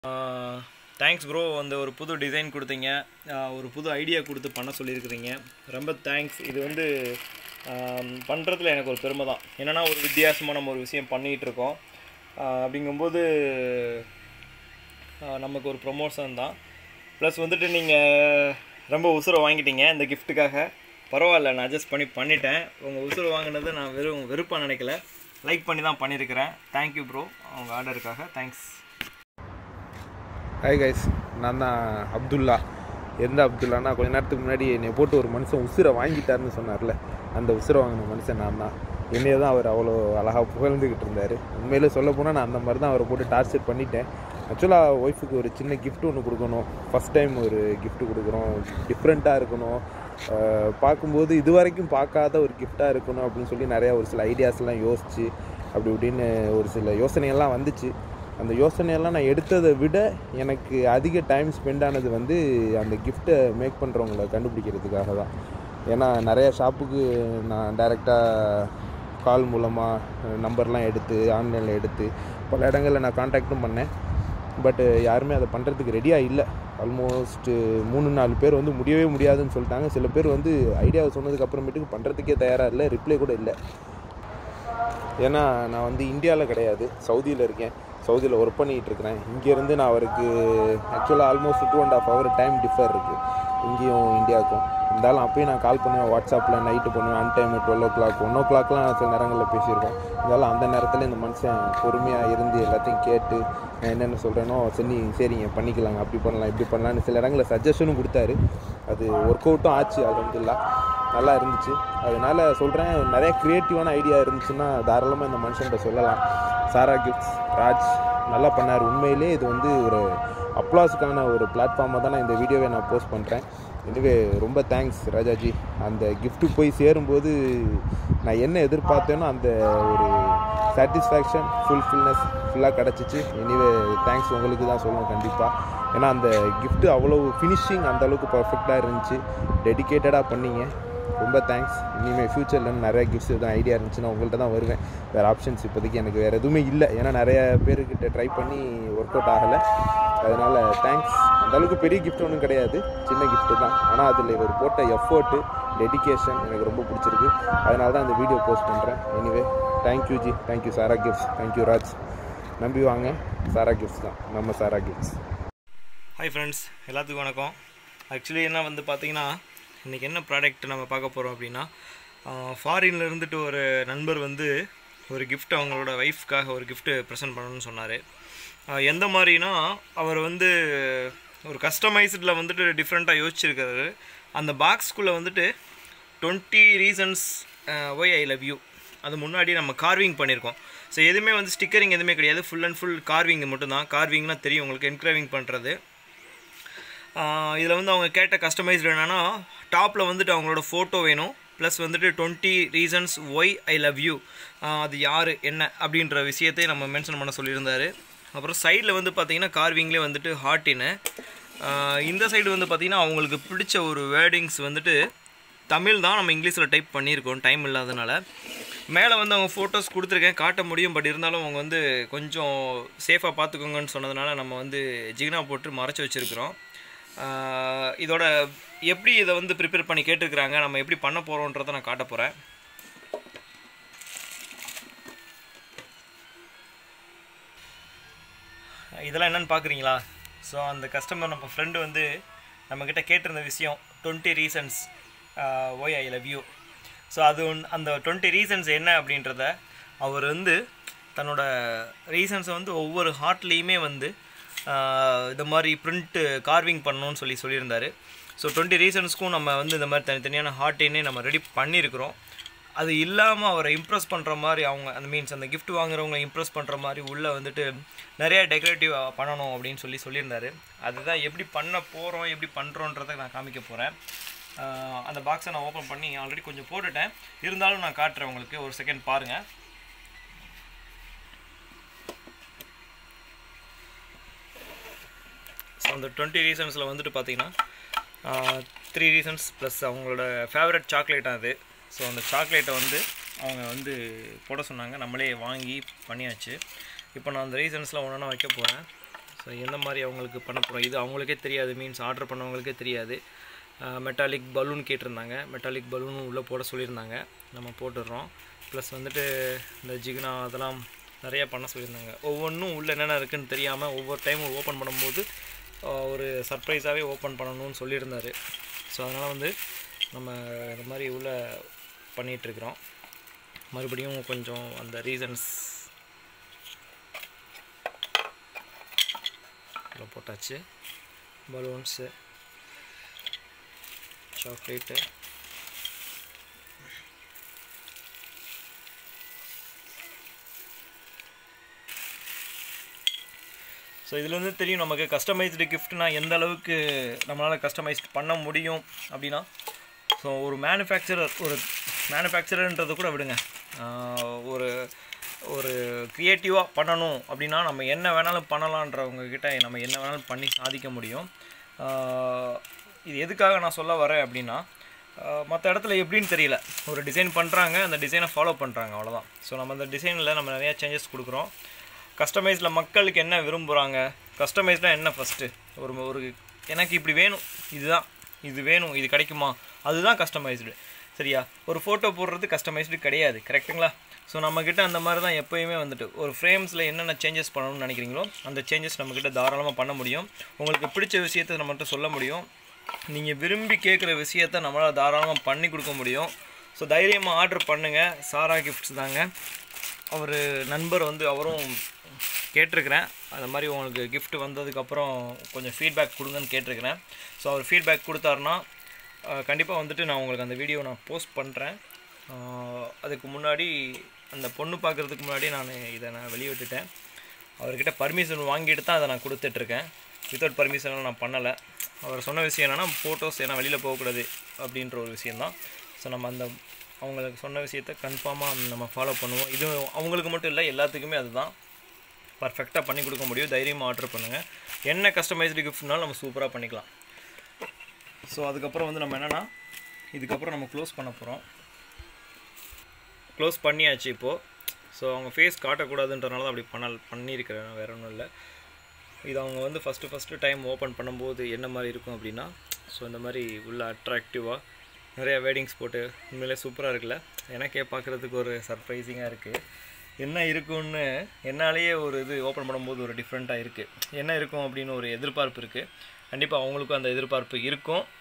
thanks bro அந்த ஒரு புது டிசைன் கொடுத்தீங்க ஆஹ் ஒரு புது ஐடியா கொடுத்து பண்ண சொல்லியிருக்கிறீங்க ரொம்ப தேங்க்ஸ் இது வந்து பண்ணுறதுல எனக்கு ஒரு பெருமை தான் என்னென்னா ஒரு வித்தியாசமாக நம்ம ஒரு விஷயம் பண்ணிகிட்டு இருக்கோம் ஆஹ் அப்படிங்கும்போது ஆஹ் நமக்கு ஒரு ப்ரொமோஷன் தான் ப்ளஸ் வந்துட்டு நீங்கள் ரொம்ப உசுரை வாங்கிட்டீங்க இந்த கிஃப்ட்டுக்காக பரவாயில்ல நான் அட்ஜஸ்ட் பண்ணி பண்ணிட்டேன் உங்கள் உசுரை வாங்கினது நான் வெறும் வெறுப்பாக நினைக்கல லைக் பண்ணி தான் பண்ணியிருக்கிறேன் தேங்க்யூ ப்ரோ உங்கள் ஆர்டருக்காக தேங்க்ஸ் ஹாய் கைஸ் நான் தான் அப்துல்லா எந்த அப்துல்லானா கொஞ்ச நேரத்துக்கு முன்னாடி என்னை போட்டு ஒரு மனுஷன் உசுரை வாங்கிட்டாருன்னு சொன்னார்ல அந்த உசுரை வாங்கின மனுஷன் நான் தான் என்னைய தான் அவர் அவ்வளோ அழகாக புகழ்ந்துக்கிட்டு இருந்தார் உண்மையிலே சொல்ல போனால் நான் அந்த மாதிரி தான் அவரை போட்டு டார்ச்சர் பண்ணிட்டேன் ஆக்சுவலாக ஒய்ஃபுக்கு ஒரு சின்ன gift ஒன்று கொடுக்கணும் ஃபஸ்ட் டைம் ஒரு gift கொடுக்குறோம் டிஃப்ரெண்ட்டாக இருக்கணும் அஹ் பார்க்கும்போது இது வரைக்கும் பார்க்காத ஒரு கிஃப்டாக இருக்கணும் அப்படின்னு சொல்லி நிறையா ஒரு சில ஐடியாஸ்லாம் யோசிச்சு அப்படி இப்படின்னு ஒரு சில யோசனையெல்லாம் வந்துச்சு அந்த யோசனையெல்லாம் நான் எடுத்ததை விட எனக்கு அதிக டைம் ஸ்பெண்ட் ஆனது வந்து அந்த கிஃப்ட்டை மேக் பண்ணுறவங்கள கண்டுபிடிக்கிறதுக்காக தான் ஏன்னா நிறைய ஷாப்புக்கு நான் டைரெக்டாக கால் மூலமாக நம்பர்லாம் எடுத்து ஆன்லைனில் எடுத்து பல இடங்களில் நான் காண்டாக்டும் பண்ணேன் பட் யாருமே அதை பண்ணுறதுக்கு ரெடியாக இல்லை ஆல்மோஸ்ட்டு மூணு நாலு பேர் வந்து முடியவே முடியாதுன்னு சொல்லிட்டாங்க சில பேர் வந்து ஐடியாவை சொன்னதுக்கு அப்புறமேட்டுக்கு பண்ணுறதுக்கே தயாராக இல்லை ரிப்ளை கூட இல்லை ஏன்னா நான் வந்து இந்தியாவில் கிடையாது சவுதியில் இருக்கேன் சவுதியில் ஒர்க் பண்ணிகிட்டு இருக்கிறேன் இங்கேருந்து நான் அவருக்கு ஆக்சுவலாக almost two and half hour time differ இருக்குது இங்கேயும் இந்தியாவுக்கும் இருந்தாலும் அப்பயும் நான் கால் பண்ணுவேன் வாட்ஸ்அப்பில் நைட்டு பண்ணுவேன் on time twelve o'clock one ஓ கிளாக்லாம் சில நேரங்களில் பேசியிருக்கோம் இருந்தாலும் அந்த நேரத்தில் இந்த மனுஷன் பொறுமையாக இருந்து எல்லாத்தையும் கேட்டு நான் என்னென்ன சொல்கிறேனோ சரி சரிங்க பண்ணிக்கலாங்க அப்படி பண்ணலாம் இப்படி பண்ணலாம்னு சில இடங்களில் சஜஷனும் கொடுத்தாரு அது ஒர்க் அவுட்டும் ஆச்சு அலமதுல்லா நல்லா இருந்துச்சு அதனால சொல்கிறேன் நிறைய க்ரியேட்டிவான ஐடியா இருந்துச்சுன்னா தாராளமாக இந்த மனுஷன்கிட்ட சொல்லலாம் சாரா கிஃப்ட்ஸ் ராஜ் நல்லா பண்ணார் உண்மையிலே இது வந்து ஒரு அப்ளாஸுக்கான ஒரு பிளாட்ஃபார்மாக தான் நான் இந்த வீடியோவை நான் போஸ்ட் பண்ணுறேன் எனவே ரொம்ப தேங்க்ஸ் ராஜாஜி அந்த gift போய் சேரும்போது நான் என்ன எதிர்பார்த்தேனோ அந்த ஒரு சாட்டிஸ்ஃபேக்ஷன் ஃபுல்ஃபில்னஸ் ஃபுல்லாக கிடச்சிச்சு எனிவே தேங்க்ஸ் உங்களுக்கு தான் சொல்லணும் கண்டிப்பாக ஏன்னா அந்த gift அவ்வளோ ஃபினிஷிங் அந்த அளவுக்கு பர்ஃபெக்டாக இருந்துச்சு டெடிக்கேட்டடாக பண்ணீங்க ரொம்ப தேங்க்ஸ் இனிமேல் ஃப்யூச்சரில் நிறைய கிஃப்ட்ஸ் எதுவும் ஐடியா இருந்துச்சுன்னா உங்கள்கிட்ட தான் வருவேன் வேறு ஆப்ஷன்ஸ் இப்போதைக்கு எனக்கு வேறு எதுவுமே இல்லை ஏன்னா நிறைய பேர்கிட்ட ட்ரை பண்ணி ஒர்க் அவுட் ஆகலை அதனால் தேங்க்ஸ் அந்த அளவுக்கு பெரிய கிஃப்ட் ஒன்றும் கிடையாது சின்ன gift தான் ஆனால் அதில் இவர் போட்ட எஃபோர்ட்டு டெடிகேஷன் எனக்கு ரொம்ப பிடிச்சிருக்கு அதனால தான் இந்த வீடியோ போஸ்ட் பண்ணுறேன் anyway thank you ji thank you Sara gifts thank you Raj நம்பி வாங்க சாரா கிஃப்ட்ஸ் தான் நம்ம சாரா கிஃப்ட்ஸ் ஹாய் ஃப்ரெண்ட்ஸ் எல்லாத்துக்கும் வணக்கம் ஆக்சுவலி என்ன வந்து பார்த்தீங்கன்னா இன்றைக்கி என்ன ப்ராடக்ட் நம்ம பார்க்க போகிறோம் அப்படின்னா ஃபாரின்ல இருந்துட்டு ஒரு நண்பர் வந்து ஒரு gift அவங்களோட ஒய்ஃப்காக ஒரு gift ப்ரெசென்ட் பண்ணணும்னு சொன்னார் எந்த மாதிரினா அவர் வந்து ஒரு கஸ்டமைஸ்டில் வந்துட்டு டிஃப்ரெண்ட்டாக யோசிச்சிருக்காரு அந்த பாக்ஸ்குள்ளே வந்துட்டு twenty reasons why I love you அது முன்னாடி நம்ம கார்விங் பண்ணியிருக்கோம் ஸோ எதுவுமே வந்து ஸ்டிக்கரிங் எதுவுமே கிடையாது ஃபுல் அண்ட் ஃபுல் கார்விங் மட்டும்தான் கார்விங்னா தெரியும் உங்களுக்கு என்கிரேவிங் பண்ணுறது இதில் வந்து அவங்க கேட்ட கஸ்டமைஸ்டு என்னென்னா டாப்பில் வந்துட்டு அவங்களோட ஃபோட்டோ வேணும் ப்ளஸ் வந்துட்டு twenty reasons why I love you அது யார் என்ன அப்படின்ற விஷயத்தை நம்ம மென்ஷன் பண்ண சொல்லியிருந்தாரு அப்புறம் சைடில் வந்து பார்த்தீங்கன்னா கார்விங்லேயே வந்துட்டு ஹார்ட்டின்னு இந்த சைடு வந்து பார்த்திங்கன்னா அவங்களுக்கு பிடிச்ச ஒரு வேர்டிங்ஸ் வந்துட்டு தமிழ் தான் நம்ம இங்கிலீஷில் டைப் பண்ணியிருக்கோம் டைம் இல்லாதனால மேலே வந்து அவங்க ஃபோட்டோஸ் கொடுத்துருக்கேன் காட்ட முடியும் பட் இருந்தாலும் அவங்க வந்து கொஞ்சம் சேஃபாக பார்த்துக்கோங்கன்னு சொன்னதுனால நம்ம வந்து ஜிகினா போட்டு மறைச்சி வச்சுருக்கிறோம் ஆஹ் இதோட எப்படி இதை வந்து ப்ரிப்பேர் பண்ணி கேட்டிருக்கிறாங்க நம்ம எப்படி பண்ண போகிறோன்றதை நான் காட்ட போகிறேன் இதெல்லாம் என்னென்னு பார்க்குறீங்களா ஸோ அந்த கஸ்டமர் நம்ம ஃப்ரெண்டு வந்து நம்மக்கிட்ட கேட்டிருந்த விஷயம் twenty reasons why I love you so அது ஒன் அந்த டுவெண்ட்டி ரீசன்ஸ் என்ன அப்படின்றத அவர் வந்து தன்னோட ரீசன்ஸை வந்து ஒவ்வொரு ஹார்ட்லேயுமே வந்து ஆஹ் இந்த மாதிரி பிரிண்ட்டு கார்விங் பண்ணணும்னு சொல்லி சொல்லியிருந்தாரு ஸோ டுவெண்ட்டி ரீசன்ஸ்க்கும் நம்ம வந்து இந்த மாதிரி தனித்தனியான ஹார்ட்டினே நம்ம ரெடி பண்ணியிருக்கிறோம் அது இல்லாமல் அவரை இம்ப்ரெஸ் பண்ணுற மாதிரி அவங்க அந்த மீன்ஸ் அந்த gift வாங்குறவங்க இம்ப்ரெஸ் பண்ணுற மாதிரி உள்ளே வந்துட்டு நிறைய டெக்கரேட்டிவ் பண்ணணும் அப்படின்னு சொல்லி சொல்லியிருந்தாரு அதுதான் எப்படி பண்ண போகிறோம் எப்படி பண்ணுறோன்றதை நான் காமிக்க போகிறேன் அந்த பாக்ஸை நான் ஓப்பன் பண்ணி ஆல்ரெடி கொஞ்சம் போட்டுட்டேன் இருந்தாலும் நான் காட்டுறேன் உங்களுக்கு ஒரு செகண்ட் பாருங்கள் ஸோ அந்த டுவெண்ட்டி ரீசன்ஸில் வந்துட்டு பார்த்தீங்கன்னா த்ரீ ரீசன்ஸ் ப்ளஸ் அவங்களோட ஃபேவரட் சாக்லேட் அது ஸோ அந்த சாக்லேட்டை வந்து அவங்க வந்து போட சொன்னாங்க நம்மளே வாங்கி பண்ணியாச்சு இப்போ நான் அந்த ரீசன்ஸ்லாம் ஒன்று வைக்க போகிறேன் ஸோ எந்த மாதிரி அவங்களுக்கு பண்ண போகிறோம் இது அவங்களுக்கே தெரியாது மீன்ஸ் ஆர்டர் பண்ணவங்களுக்கே தெரியாது மெட்டாலிக் பலூன் கேட்டிருந்தாங்க மெட்டாலிக் பலூனும் உள்ளே போட சொல்லியிருந்தாங்க நம்ம போட்டுடுறோம் ப்ளஸ் வந்துட்டு இந்த ஜிகினா அதெல்லாம் நிறையா பண்ண சொல்லியிருந்தாங்க ஒவ்வொன்றும் உள்ளே என்னென்ன இருக்குன்னு தெரியாமல் ஒவ்வொரு டைமும் ஓப்பன் பண்ணும்போது ஆஹ், ஒரு சர்ப்ரைஸாகவே ஓப்பன் பண்ணணும்னு சொல்லியிருந்தார் ஸோ அதனால் வந்து நம்ம இந்த மாதிரி உள்ளே பண்ணிகிட்ருக்குறோம் மறுபடியும் கொஞ்சம் அந்த ரீசன்ஸ் உள்ள போட்டாச்சு பலூன்ஸு சாக்லேட்டு ஸோ இதுல இருந்து தெரியும் நமக்கு கஸ்டமைஸ்டு கிஃப்ட்னா எந்த அளவுக்கு நம்மளால் கஸ்டமைஸ்ட் பண்ண முடியும் அப்படின்னா ஸோ ஒரு மேனுஃபேக்சரர் ஒரு மேனுஃபேக்சரர்ன்றதை கூட விடுங்க ஆஹ் ஒரு ஒரு க்ரியேட்டிவாக பண்ணணும் அப்படின்னா நம்ம என்ன வேணாலும் பண்ணலான்றவங்க கிட்ட நம்ம என்ன வேணாலும் பண்ணி சாதிக்க முடியும் ஆஹ் இது எதுக்காக நான் சொல்ல வரேன் அப்படின்னா மற்ற இடத்துல எப்படின்னு தெரியல ஒரு டிசைன் பண்ணுறாங்க அந்த டிசைனை ஃபாலோ பண்ணுறாங்க அவ்வளோதான் ஸோ நம்ம அந்த டிசைனில் நம்ம நிறையா சேஞ்சஸ் கொடுக்குறோம் கஸ்டமைஸில் மக்களுக்கு என்ன விரும்புகிறாங்க கஸ்டமைஸ்னால் என்ன ஃபஸ்ட்டு ஒரு ஒரு எனக்கு இப்படி வேணும் இதுதான் இது வேணும் இது கிடைக்குமா அதுதான் கஸ்டமைஸ்டு சரியா ஒரு ஃபோட்டோ போடுறது கஸ்டமைஸ்டு கிடையாது கரெக்ட்டுங்களா ஸோ நம்மக்கிட்ட அந்த மாதிரி தான் எப்போயுமே வந்துட்டு ஒரு ஃப்ரேம்ஸில் என்னென்ன சேஞ்சஸ் பண்ணணும்னு நினைக்கிறீங்களோ அந்த சேஞ்சஸ் நம்மக்கிட்ட தாராளமாக பண்ண முடியும் உங்களுக்கு பிடிச்ச விஷயத்தை நம்மகிட்ட சொல்ல முடியும் நீங்கள் விரும்பி கேட்குற விஷயத்த நம்மளால் தாராளமாக பண்ணி கொடுக்க முடியும் ஸோ தைரியமாக ஆர்டர் பண்ணுங்கள் சாரா கிஃப்ட்ஸ் தாங்க அவர் நண்பர் வந்து அவரும் கேட்டிருக்கிறேன் அந்த மாதிரி உங்களுக்கு gift வந்ததுக்கப்புறம் கொஞ்சம் ஃபீட்பேக் கொடுங்கன்னு கேட்டிருக்கிறேன் ஸோ அவர் ஃபீட்பேக் கொடுத்தாருன்னா கண்டிப்பாக வந்துட்டு நான் உங்களுக்கு அந்த வீடியோ நான் போஸ்ட் பண்ணுறேன் அதுக்கு முன்னாடி அந்த பொண்ணு பார்க்குறதுக்கு முன்னாடி நான் இதை நான் வெளியிட்டுட்டேன் அவர்கிட்ட பர்மிஷன் வாங்கிட்டு தான் அதை நான் கொடுத்துட்ருக்கேன் வித்தவுட் பர்மிஷன்லாம் நான் பண்ணலை அவர் சொன்ன விஷயம் என்னென்னா ஃபோட்டோஸ் ஏன்னா வெளியில் போகக்கூடாது அப்படின்ற ஒரு விஷயந்தான் ஸோ நம்ம அந்த அவங்களுக்கு சொன்ன விஷயத்த கன்ஃபார்மாக நம்ம ஃபாலோ பண்ணுவோம் இது அவங்களுக்கு மட்டும் இல்லை எல்லாத்துக்குமே அதுதான் பர்ஃபெக்டாக பண்ணி கொடுக்க முடியும் தைரியமாக ஆர்டர் பண்ணுங்கள் என்ன கஸ்டமைஸ்டு கிஃப்ட்னாலும் நம்ம சூப்பராக பண்ணிக்கலாம் ஸோ அதுக்கப்புறம் வந்து நம்ம என்னென்னா இதுக்கப்புறம் நம்ம க்ளோஸ் பண்ண போகிறோம் க்ளோஸ் பண்ணியாச்சு இப்போது ஸோ அவங்க ஃபேஸ் காட்டக்கூடாதுன்றனால தான் அப்படி பண்ண பண்ணியிருக்கிறேன் வேற ஒன்றும் இல்லை இது அவங்க வந்து ஃபஸ்ட்டு ஃபஸ்ட்டு டைம் ஓப்பன் பண்ணும்போது என்ன மாதிரி இருக்கும் அப்படின்னா ஸோ இந்த மாதிரி உள்ள அட்ராக்டிவாக நிறைய வேடிங்ஸ் போட்டு உண்மையிலே சூப்பராக இருக்குல்ல எனக்கே பார்க்குறதுக்கு ஒரு சர்ப்ரைசிங்காக இருக்குது என்ன இருக்குன்னு என்னாலேயே ஒரு இது ஓப்பன் பண்ணும்போது ஒரு டிஃப்ரெண்ட்டாக இருக்குது என்ன இருக்கும் அப்படின்னு ஒரு எதிர்பார்ப்பு இருக்குது கண்டிப்பாக அவங்களுக்கும் அந்த எதிர்பார்ப்பு இருக்கும்